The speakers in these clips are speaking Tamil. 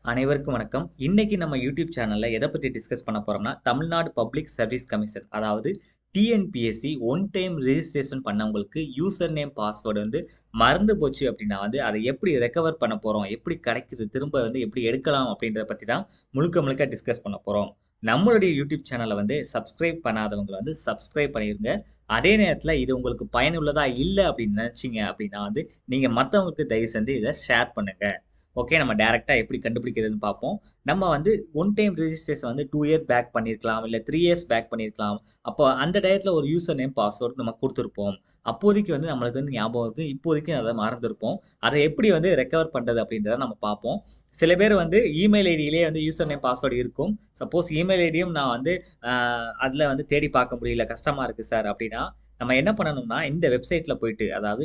அனைவருக்கும் வணக்கம். இன்னைக்கு நம்ம யூடியூப் சேனல்ல எத பத்தி டிஸ்கஸ் பண்ண போறோம்னா, தமிழ்நாடு பப்ளிக் சர்வீஸ் கமிஷன் அதாவது டிஎன்பிஎஸ்சி ஒன் டைம் ரிஜிஸ்ட்ரேஷன் பண்ணவங்களுக்கு யூசர் நேம், பாஸ்வேர்ட் வந்து மறந்து போச்சு அப்படின்னா வந்து அத எப்படி ரெக்கவர் பண்ண போறோம்? எப்படி கிடைக்குது? திரும்ப வந்து எப்படி எடுக்கலாம்? அப்படின்றத பத்தி தான் முழுக்க முழுக்க டிஸ்கஸ் பண்ண போறோம். நம்மளுடைய யூடியூப் சேனல வந்து சப்ஸ்கிரைப் பண்ணாதவங்க வந்து சப்ஸ்கிரைப் பண்ணிருங்க. அதே நேரத்தில இது உங்களுக்கு பயனுள்ளதா இல்ல அப்படின்னு நினைச்சீங்க அப்படின்னா வந்து, நீங்க மத்தவங்களுக்கு தயவு செஞ்சு இத ஷேர் பண்ணுங்க. ஓகே நம்ம டைரக்ட்டா எப்படி கண்டுபிடிக்கிறதுன்னு பார்ப்போம். நம்ம வந்து ஒன் டைம் ரிஜிஸ்ட்ரேஷன் வந்து 2 இயர் பேக் பண்ணியிருக்கலாம். இல்ல 3 இயர்ஸ் பேக் பண்ணியிருக்கலாம். அப்போ அந்த டயத்துல ஒரு யூசர் நேம், பாஸ்வேர்ட் நம்ம குடுத்திருப்போம். அப்போதைக்கு வந்து நம்மளுக்கு வந்து ஞாபகம் இருக்கு. இப்போதைக்கு அத மறந்திருப்போம். அத எப்படி வந்து ரெக்கவர் பண்றது அப்படின்றத நம்ம பார்ப்போம். சில பேர் வந்து இமெயில் ஐடியிலேயே வந்து யூசர் நேம், பாஸ்வேர்ட் இருக்கும். சப்போஸ் இமெயில் ஐடியும் நான் வந்து அ அதுல வந்து தேடி பார்க்க முடியல. கஷ்டமா இருக்கு சார் அப்படின்னா, நம்ம என்ன பண்ணணும்னா, இந்த வெப்சைட்ல போயிட்டு அதாவது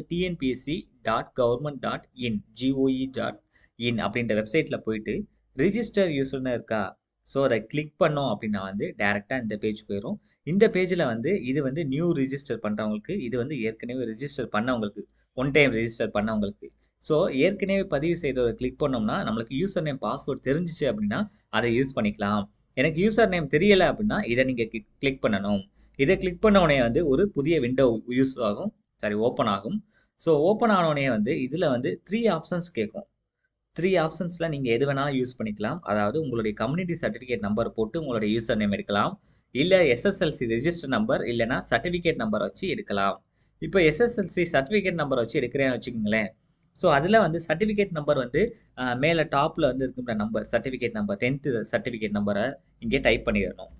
tnpsc.government.in GOE டாட் இன் அப்படின்ற வெப்சைட்ல போயிட்டு ரிஜிஸ்டர் யூசர்ன்னு இருக்கா? ஸோ அத கிளிக் பண்ணோம் அப்படின்னா வந்து டைரக்ட்டா இந்த பேஜ் போயிரும். இந்த பேஜ்ல வந்து இது வந்து நியூ ரிஜிஸ்டர் பண்றவங்களுக்கு, இது வந்து ஏற்கனவே ரிஜிஸ்டர் பண்ணவங்களுக்கு. ஒன் டைம் ரிஜிஸ்டர் பண்ணவங்களுக்கு. ஸோ ஏற்கனவே பதிவு செய்தத கிளிக் பண்ணோம்னா, நம்மளுக்கு யூசர் நேம், பாஸ்வேர்ட் தெரிஞ்சுச்சு அப்படின்னா, அத யூஸ் பண்ணிக்கலாம். எனக்கு யூசர் நேம் தெரியல அப்படின்னா, இத நீங்க கிக் கிளிக் பண்ணணும். இத கிளிக் பண்ண உடனே வந்து ஒரு புதிய விண்டோ யூஸ் ஆகும். சாரி ஓப்பன் ஆகும். ஸோ ஓப்பன் ஆன உடனே வந்து இதுல வந்து 3 ஆப்ஷன்ஸ் கேட்கும். 3 ஆப்ஷன்ஸ்ல நீங்க எது வேணாலும் யூஸ் பண்ணிக்கலாம். அதாவது உங்களுடைய கம்யூனிட்டி சர்டிபிகேட் நம்பர் போட்டு உங்களுடைய யூசர் நேம் எடுக்கலாம். இல்ல எஸ்எஸ்எல்சி ரெஜிஸ்டர் நம்பர் இல்லன்னா சர்டிபிகேட் நம்பர் வச்சு எடுக்கலாம். இப்ப எஸ்எஸ்எல்சி சர்டிபிகேட் நம்பர் வச்சு எடுக்கிறேன்னு வச்சுக்கோங்களேன். ஸோ அதுல வந்து சர்டிபிகேட் நம்பர் வந்து அ மேல டாப்ல வந்து இருக்கும்ல நம்பர் சர்டிபிகேட் நம்பர் 10த் சர்டிபிகேட் நம்பர இங்கே டைப் பண்ணிறணும்.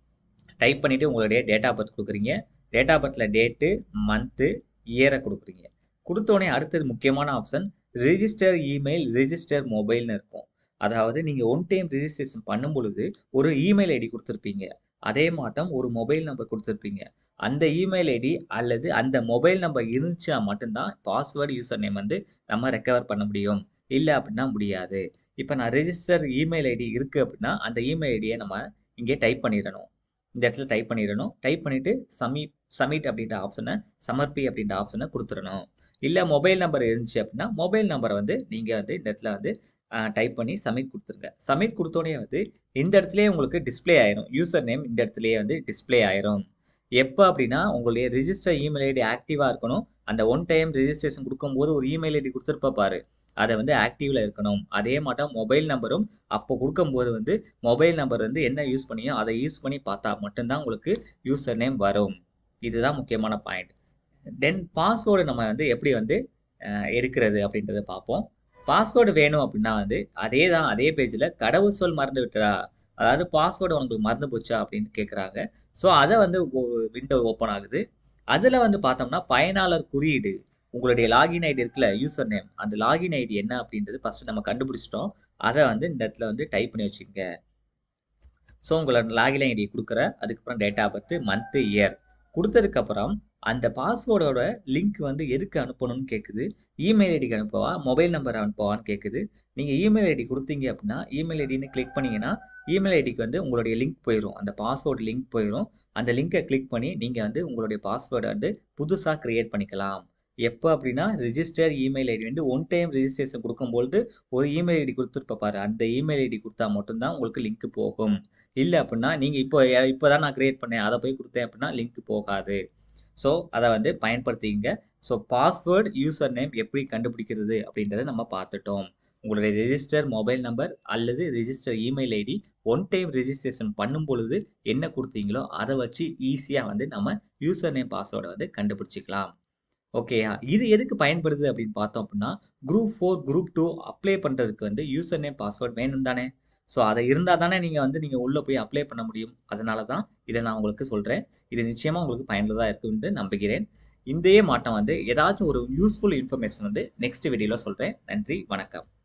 டைப் பண்ணிட்டு உங்களுடைய டேட் ஆஃப் பர்த் குடுக்குறீங்க. டேட் ஆஃப் பர்த்ல டேட்டு, மந்த்து, இயர குடுக்குறீங்க. குடுத்த உடனே அடுத்தது முக்கியமான ஆப்ஷன் ரிஜிஸ்டர் இமெயில், ரிஜிஸ்டர் மொபைல்னு இருக்கும். அதாவது நீங்க ஒன் டைம் ரிஜிஸ்ட்ரேஷன் பண்ணும்பொழுது ஒரு இமெயில் ஐடி குடுத்திருப்பீங்க. அதே மாட்டம் ஒரு மொபைல் நம்பர் குடுத்திருப்பீங்க. அந்த இமெயில் ஐடி அல்லது அந்த மொபைல் நம்பர் இருந்துச்சா மட்டும் தான் பாஸ்வேர்ட், யூசர் நேம் வந்து நம்ம ரெக்கவர் பண்ண முடியும். இல்ல அப்படின்னா முடியாது. இப்ப நான் ரிஜிஸ்டர் இமெயில் ஐடி இருக்கு அப்படின்னா, அந்த இமெயில் ஐடிய நம்ம இங்கே டைப் பண்ணிறணும். இந்த இடத்துல டைப் பண்ணிறணும். டைப் பண்ணிட்டு சமி சப்மிட் அப்படின்ற ஆப்ஷன சமர்ப்பி அப்படின்ற ஆப்ஷன குடுத்துறணும். இல்ல மொபைல் நம்பர் இருந்துச்சு அப்படின்னா, மொபைல் நம்பர வந்து நீங்க வந்து இந்த இடத்துல வந்து அ டைப் பண்ணி சப்மிட் குடுத்துருங்க. சப்மிட் குடுத்த உடனே வந்து இந்த இடத்துலயே உங்களுக்கு டிஸ்ப்ளே ஆயிரும். யூசர் நேம் இந்த இடத்துலயே வந்து டிஸ்ப்ளே ஆயிரும். எப்ப அப்படின்னா, உங்களுடைய ரிஜிஸ்டர் இமெயில் ஐடி ஆக்டிவா இருக்கணும். அந்த ஒன் டைம் ரிஜிஸ்ட்ரேஷன் குடுக்கும்போது ஒரு இமெயில் ஐடி குடுத்திருப்ப பாரு. அத வந்து ஆக்டிவ்ல இருக்கணும். அதே மாட்டம் மொபைல் நம்பரும் அப்போ குடுக்கும்போது வந்து மொபைல் நம்பர் வந்து என்ன யூஸ் பண்ணியோ அத யூஸ் பண்ணி பார்த்தா மட்டும் தான் உங்களுக்கு யூசர் நேம் வரும். இதுதான் முக்கியமான பாயிண்ட். தென் பாஸ்வேர்ட் நம்ம வந்து எப்படி வந்து அ எடுக்கிறது அப்படின்றத பார்ப்போம். பாஸ்வேர்ட் வேணும் அப்படின்னா வந்து அதே தான் அதே பேஜ்ல கடவுச்சொல் சொல் மறந்து விட்டதா? அதாவது பாஸ்வேர்ட் உனக்கு மறந்து போச்சா? அப்படின்னு கேட்கறாங்க. ஸோ அத வந்து ஒரு விண்டோ ஓப்பன் ஆகுது. அதுல வந்து பார்த்தோம்னா, பயனாளர் குறியீடு உங்களுடைய லாகின் ஐடி இருக்குல்ல யூசர் நேம் அந்த லாகின் ஐடி என்ன அப்படின்றது ஃபர்ஸ்ட் நம்ம கண்டுபிடிச்சுட்டோம். அத வந்து இந்த இடத்துல வந்து டைப் பண்ணி வச்சுக்கங்க. ஸோ உங்களோட லாகின் ஐடிய குடுக்குறேன். அதுக்கப்புறம் date of birth, month, year குடுத்ததுக்கு அப்புறம் அந்த பாஸ்வேர்டோட லிங்க் வந்து எதுக்கு அனுப்பணும்னு கேட்குது. இமெயில் ஐடிக்கு அனுப்பவா? மொபைல் நம்பர் அனுப்பவான்னு கேட்குது. நீங்க இமெயில் ஐடி குடுத்தீங்க அப்படின்னா, இமெயில் ஐடின்னு கிளிக் பண்ணீங்கன்னா, இமெயில் ஐடிக்கு வந்து உங்களுடைய லிங்க் போயிரும். அந்த பாஸ்வேர்ட் லிங்க் போயிரும். அந்த லிங்க கிளிக் பண்ணி நீங்க வந்து உங்களுடைய பாஸ்வேர்ட வந்து புதுசா கிரியேட் பண்ணிக்கலாம். எப்ப அப்படின்னா, ரிஜிஸ்டர் இமெயில் ஐடி வந்து ஒன் டைம் ரிஜிஸ்ட்ரேஷன் குடுக்கும்பொழுது ஒரு இமெயில் ஐடி குடுத்திருப்ப பாரு. அந்த இமெயில் ஐடி குடுத்தா மட்டும் தான் உங்களுக்கு லிங்க் போகும். இல்ல அப்படின்னா, நீங்க இப்போ இப்ப தான் நான் கிரியேட் பண்ணேன். அத போய் குடுத்தேன் அப்படின்னா லிங்க் போகாது. ஸோ அத வந்து பயன்படுத்திக்கங்க. ஸோ பாஸ்வேர்ட், யூசர் நேம் எப்படி கண்டுபிடிக்கிறது அப்படின்றத நம்ம பார்த்துட்டோம். உங்களுடைய ரிஜிஸ்டர் மொபைல் நம்பர் அல்லது register email ID one time registration பண்ணும்பொழுது என்ன குடுத்தீங்களோ அத வச்சு ஈஸியா வந்து நம்ம யூசர் நேம், பாஸ்வேர்ட வந்து கண்டுபிடிச்சுக்கலாம். ஓகேயா? இது எதுக்கு பயன்படுது அப்படின்னு பார்த்தோம் அப்படின்னா, குரூப் 4, குரூப் 2 அப்ளை பண்றதுக்கு வந்து யூசர் நேம், பாஸ்வேர்ட் வேணும் தானே? ஸோ அத இருந்தா தானே நீங்க வந்து நீங்க உள்ள போய் அப்ளை பண்ண முடியும். அதனால தான் இத நான் உங்களுக்கு சொல்றேன். இது நிச்சயமா உங்களுக்கு பயனுள்ளதா இருக்கும் என்று நம்புகிறேன். இந்தே மாட்டம் வந்து ஏதாச்சும் ஒரு யூஸ்ஃபுல் இன்ஃபர்மேஷன் வந்து நெக்ஸ்ட் வீடியோல சொல்றேன். நன்றி, வணக்கம்.